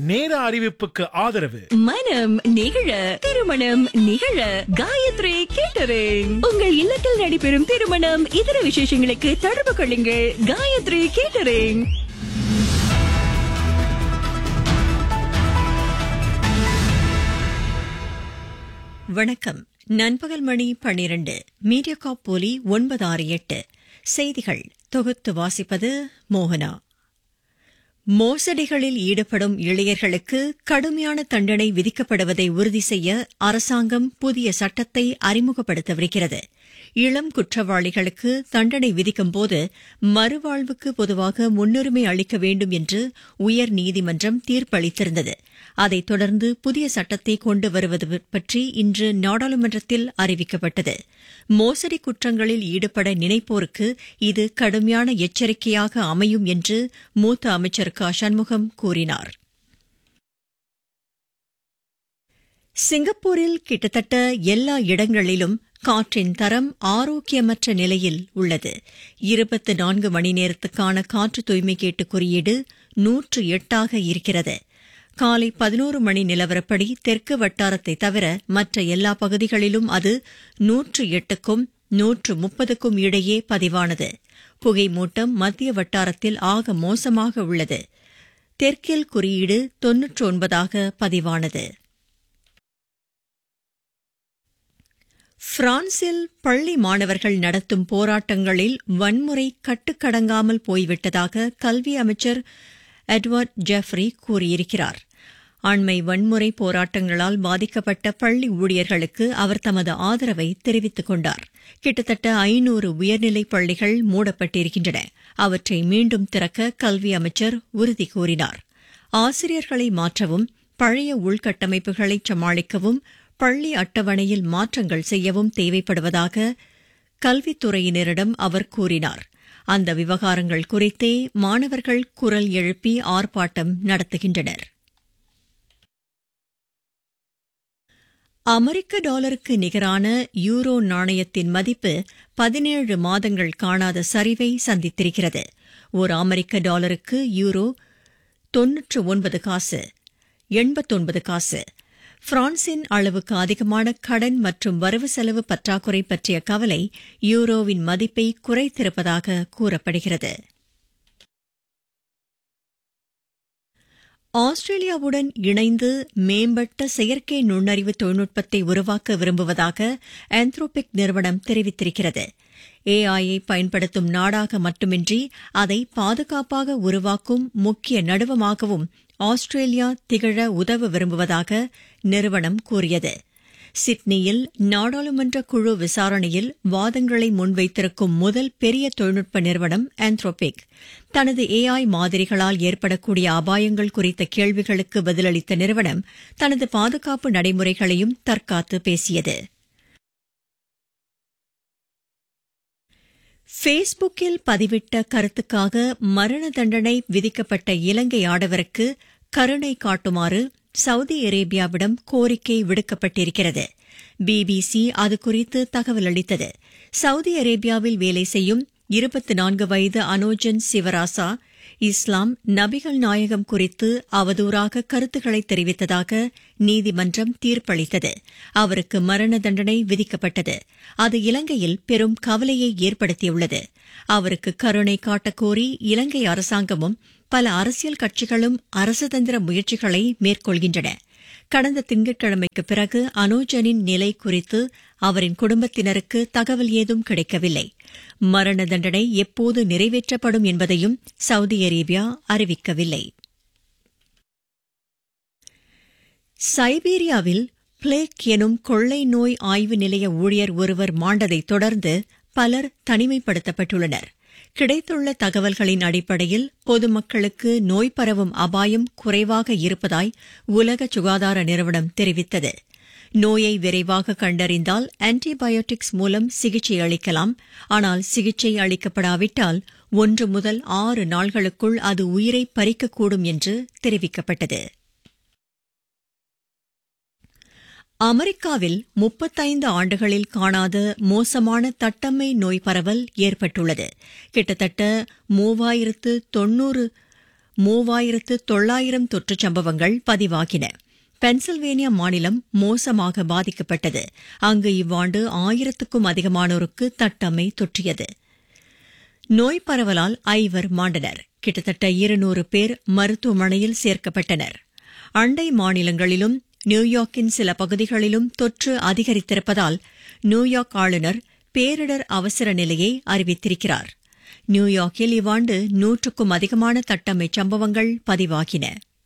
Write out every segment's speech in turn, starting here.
நேர அறிவிப்புக்கு ஆதரவு மனம் நிகழ திருமணம் நிகழ காயத்ரி கேட்டரிங் உங்கள் இல்லத்தில் நடைபெறும் திருமணம் இதர விசேஷங்களுக்கு தொடர்பு கொள்ளுங்கள் காயத்ரி கேட்டரிங் வணக்கம் நண்பகல் மணி பன்னிரண்டு மீடியாகாப் போலி ஒன்பது ஆறு எட்டு செய்திகள் தொகுத்து வாசிப்பது மோகனா மோசடிகளில் ஈடுபடும் இளையர்களுக்கு கடுமையான தண்டனை விதிக்கப்படுவதை உறுதி செய்ய அரசாங்கம் புதிய சட்டத்தை அறிமுகப்படுத்தவிருக்கிறது இளம் குற்றவாளிகளுக்கு தண்டனை விதிக்கும் போது மறுவாழ்வுக்கு பொதுவாக முன்னுரிமை அளிக்க வேண்டும் என்று உயர் நீதிமன்றம் தீர்ப்பளித்திருந்தது அதைத் தொடர்ந்து புதிய சட்டத்தை கொண்டு வருவது பற்றி இன்று நாடாளுமன்றத்தில் அறிவிக்கப்பட்டது மோசடி குற்றங்களில் ஈடுபட நினைப்போருக்கு இது கடுமையான எச்சரிக்கையாக அமையும் என்று மூத்த அமைச்சர் க சண்முகம் கூறினார் சிங்கப்பூரில் கிட்டத்தட்ட எல்லா இடங்களிலும் காற்றின் தரம் ஆரோக்கியமற்ற நிலையில் உள்ளது இருபத்தி நான்கு மணி நேரத்துக்கான காற்று தூய்மை கேட்டு குறியீடு நூற்று எட்டாக இருக்கிறது காலை பதினோரு மணி நிலவரப்படி தெற்கு வட்டாரத்தை தவிர மற்ற எல்லா பகுதிகளிலும் அது நூற்று எட்டுக்கும் நூற்று முப்பதுக்கும் இடையே பதிவானது புகை மூட்டம் மத்திய வட்டாரத்தில் ஆக மோசமாக உள்ளது தெற்கில் குறியீடு தொன்னூற்று ஒன்பதாக பதிவானது பிரான்சில் பள்ளி மாணவர்கள் நடத்தும் போராட்டங்களில் வன்முறை கட்டுக்கடங்காமல் போய்விட்டதாக கல்வி அமைச்சர் எட்வர்ட் ஜெஃப்ரி கூறியிருக்கிறார் அண்மை வன்முறை போராட்டங்களால் பாதிக்கப்பட்ட பள்ளி ஊழியர்களுக்கு அவர் தமது ஆதரவை தெரிவித்துக் கொண்டார் கிட்டத்தட்ட ஐநூறு உயர்நிலைப் பள்ளிகள் மூடப்பட்டிருக்கின்றன அவற்றை மீண்டும் திறக்க கல்வி அமைச்சர் உறுதி கூறினார் ஆசிரியர்களை மாற்றவும் பழைய உள்கட்டமைப்புகளை சமாளிக்கவும் பள்ளி அட்டவணையில் மாற்றங்கள் செய்யவும் தேவைப்படுவதாக கல்வித்துறையினரிடம் அவர் கூறினார் அந்த விவகாரங்கள் குறித்தே மாணவர்கள் குரல் எழுப்பி ஆர்ப்பாட்டம் நடத்துகின்றனர் அமெரிக்க டாலருக்கு நிகரான யூரோ நாணயத்தின் மதிப்பு பதினேழு மாதங்கள் காணாத சரிவை சந்தித்திருக்கிறது ஒரு அமெரிக்க டாலருக்கு யூரோ தொன்னூற்று ஒன்பது காசு எண்பத்தொன்பது காசு பிரான்சின் அளவுக்கு அதிகமான கடன் மற்றும் வரவு செலவு பற்றாக்குறை பற்றிய கவலை யூரோவின் மதிப்பை குறைத்திருப்பதாக கூறப்படுகிறது ஆஸ்திரேலியாவுடன் இணைந்து மேம்பட்ட செயற்கை நுண்ணறிவு தொழில்நுட்பத்தை உருவாக்க விரும்புவதாக ஆந்த்ரோபிக் நிறுவனம் தெரிவித்திருக்கிறது ஏஐயை பயன்படுத்தும் நாடாக மட்டுமின்றி அதை பாதுகாப்பாக உருவாக்கும் முக்கிய நடுவமாகவும் ஆஸ்திரேலியா திகழ உதவ விரும்புவதாக நிறுவனம் கூறியது சிட்னியில் நாடாளுமன்ற குழு விசாரணையில் வாதங்களை முன்வைத்திருக்கும் முதல் பெரிய தொழில்நுட்ப நிறுவனம் ஆந்த்ரோபிக் தனது ஏஐ மாதிரிகளால் ஏற்படக்கூடிய அபாயங்கள் குறித்த கேள்விகளுக்கு பதிலளித்த நிறுவனம் தனது பாதுகாப்பு நடைமுறைகளையும் தற்காத்து பேசியது ஃபேஸ்புக்கில் பதிவிட்ட கருத்துக்காக மரண தண்டனை விதிக்கப்பட்ட இலங்கை ஆடவருக்கு கருணை காட்டுமாறு சவுதி அரேபியாவிடம் கோரிக்கை விடுக்கப்பட்டிருக்கிறது பிபிசி அது குறித்து தகவல் அளித்தது சவுதி அரேபியாவில் வேலை செய்யும் இருபத்தி நான்கு வயது அனோஜன் சிவராசா இஸ்லாம் நபிகள் நாயகம் குறித்து அவதூறாக கருத்துக்களை தெரிவித்ததாக நீதிமன்றம் தீர்ப்பளித்தது அவருக்கு மரண தண்டனை விதிக்கப்பட்டது அது இலங்கையில் பெரும் கவலையை ஏற்படுத்தியுள்ளது அவருக்கு கருணை காட்டக்கோரி இலங்கை அரசாங்கமும் பல அரசியல் கட்சிகளும் அரசுதந்திர முயற்சிகளை மேற்கொள்கின்றன கடந்த திங்கட்கிழமைக்கு பிறகு அனோஜனின் நிலை குறித்து அவரின் குடும்பத்தினருக்கு தகவல் ஏதும் கிடைக்கவில்லை மரண தண்டனை எப்போது நிறைவேற்றப்படும் என்பதையும் சவுதி அரேபியா அறிவிக்கவில்லை சைபீரியாவில் பிளேக் எனும் கொள்ளை நோய் ஆய்வு நிலைய ஊழியர் ஒருவர் மாண்டதைத் தொடர்ந்து பலர் தனிமைப்படுத்தப்பட்டுள்ளனர் கிடைத்துள்ள தகவல்களின் அடிப்படையில் பொதுமக்களுக்கு நோய் பரவும் அபாயம் குறைவாக இருப்பதாய் உலக சுகாதார நிறுவனம் தெரிவித்தது நோயை விரைவாக கண்டறிந்தால் ஆன்டிபயோட்டிக்ஸ் மூலம் சிகிச்சை அளிக்கலாம் ஆனால் சிகிச்சை அளிக்கப்படாவிட்டால் ஒன்று முதல் ஆறு நாள்களுக்குள் அது உயிரை பறிக்கக்கூடும் என்று தெரிவிக்கப்பட்டது அமெரிக்காவில் முப்பத்தைந்து ஆண்டுகளில் காணாத மோசமான தட்டம்மை நோய் பரவல் ஏற்பட்டுள்ளது கிட்டத்தட்ட மூவாயிரத்து தொன்னூறு மூவாயிரத்து தொள்ளாயிரம் தொற்றுச் சம்பவங்கள் பதிவாகின பென்சில்வேனியா மாநிலம் மோசமாக பாதிக்கப்பட்டது அங்கு இவ்வாண்டு ஆயிரத்துக்கும் அதிகமானோருக்கு தட்டம்மை தொற்றியது நோய் பரவலால் ஐவர் மாண்டனர் கிட்டத்தட்ட இருநூறு பேர் மருத்துவமனையில் சேர்க்கப்பட்டனர் அண்டை மாநிலங்களிலும் நியூயார்க்கின் சில பகுதிகளிலும் தொற்று அதிகரித்திருப்பதால் நியூயார்க் ஆளுநர் பேரிடர் அவசர நிலையை அறிவித்திருக்கிறார் நியூயார்க்கில் இவ்வாண்டு நூற்றுக்கும் அதிகமான தட்டம்மை சம்பவங்கள் பதிவாகின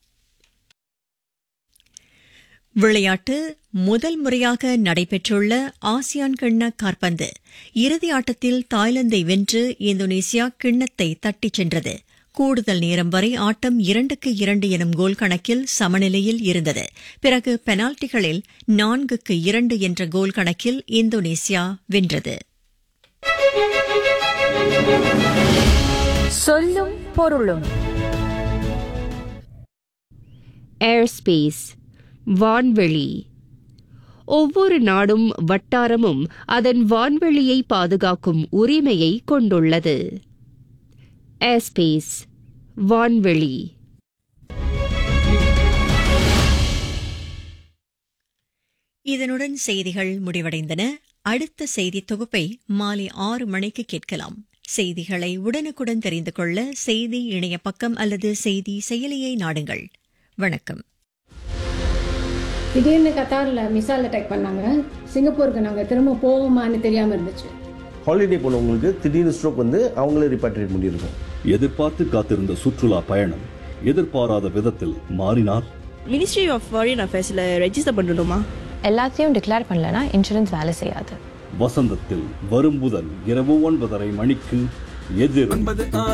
விளையாட்டு முதல் முறையாக நடைபெற்றுள்ள ஆசியான் கிண்ண காற்பந்து இறுதி ஆட்டத்தில் தாய்லாந்தை வென்று இந்தோனேசியா கிண்ணத்தை தட்டிச் சென்றது கூடுதல் நேரம் வரை ஆட்டம் இரண்டுக்கு இரண்டு எனும் கோல் கணக்கில் சமநிலையில் இருந்தது பிறகு பெனால்டிகளில் நான்குக்கு இரண்டு என்ற கோல் கணக்கில் இந்தோனேசியா வென்றது சொல்லும் பொருளும் ஏர்ஸ்பேஸ் வான்வெளி ஒவ்வொரு நாடும் வட்டாரமும் அதன் வான்வெளியை பாதுகாக்கும் உரிமையை கொண்டுள்ளது ஏர்ஸ்பேஸ் வான்வெளி இதனுடன் செய்திகள் முடிவடைந்தன அடுத்த செய்தி தொகுப்பை மாலை ஆறு மணிக்கு கேட்கலாம் செய்திகளை உடனுக்குடன் தெரிந்து கொள்ள செய்தி இணைய பக்கம் அல்லது செய்தி செயலியை நாடுங்கள் வணக்கம் திடீர்னு கத்தாரில் மிசைல் அட்டாக் பண்ணாங்க சிங்கப்பூருக்கு நாங்கள் திரும்ப போவோமான்னு தெரியாமல் இருந்துச்சு ஹாலிடே போனவங்களுக்கு திடீர்னு ஸ்ட்ரோக் வந்து அவங்களே ரிப்பாட்ரியேட் பண்ணியிருக்கோம் எதிர்பார்த்து காத்திருந்த சுற்றுலா பயணம் எதிர்பாராத விதத்தில் மாறினால் மினிஸ்ட்ரி ஆஃப் ஃபாரின் அஃபேர்ஸில் ரெஜிஸ்டர் பண்ணணுமா எல்லாத்தையும் டிக்ளேர் பண்ணலனா இன்சூரன்ஸ் வேலை செய்யாது வசந்தத்தில் வரும் புதன் இரவு ஒன்பதரை மணிக்கு எதிரும்